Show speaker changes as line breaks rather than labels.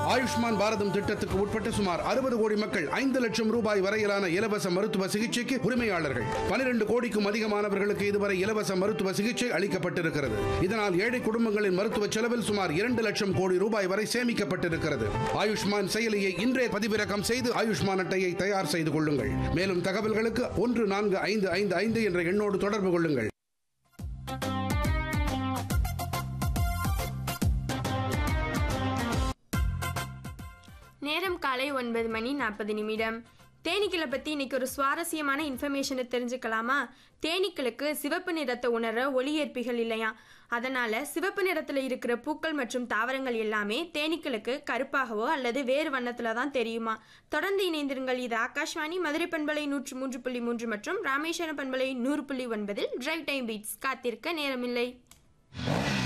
ஆயுஷ்மான் பாரதம் திட்டத்துக்கு உட்பட்ட சுமார் அறுபது கோடி மக்கள் ஐந்து லட்சம் ரூபாய் வரையிலான இலவச மருத்துவ சிகிச்சைக்கு உரிமையாளர்கள் பனிரெண்டு கோடிக்கும் அதிகமானவர்களுக்கு இதுவரை இலவச மருத்துவ சிகிச்சை அளிக்கப்பட்டிருக்கிறது இதனால் ஏழை குடும்பங்களின் மருத்துவ செலவில் சுமார் இரண்டு லட்சம் கோடி ரூபாய் வரை சேமிக்கப்பட்டிருக்கிறது ஆயுஷ்மான் செயலியை இன்றே பதிவிறக்கம் செய்து ஆயுஷ்மான் அட்டையை தயார் செய்து கொள்ளுங்கள் மேலும் தகவல்களுக்கு ஒன்று நான்கு ஐந்து ஐந்து ஐந்து என்ற எண்ணோடு தொடர்பு கொள்ளுங்கள்
நேரம் காலை ஒன்பது மணி நாற்பது நிமிடம் தேனீக்களை பற்றி இன்னைக்கு ஒரு சுவாரஸ்யமான இன்ஃபர்மேஷனை தெரிஞ்சுக்கலாமா தேனீக்களுக்கு சிவப்பு நிறத்தை உணர ஒளியேற்பிகள் இல்லையா அதனால சிவப்பு நிறத்தில் இருக்கிற பூக்கள் மற்றும் தாவரங்கள் எல்லாமே தேனீக்களுக்கு கருப்பாகவோ அல்லது வேறு வண்ணத்தில் தான் தெரியுமா தொடர்ந்து இணைந்திருங்கள் இது ஆகாஷ்வாணி மதுரை பண்பலை நூற்று மூன்று புள்ளி மூன்று மற்றும் ராமேஸ்வரம் பண்பலை நூறு புள்ளி ஒன்பதில் டிரைவ் டைம் பீட்ஸ் காத்திருக்க நேரமில்லை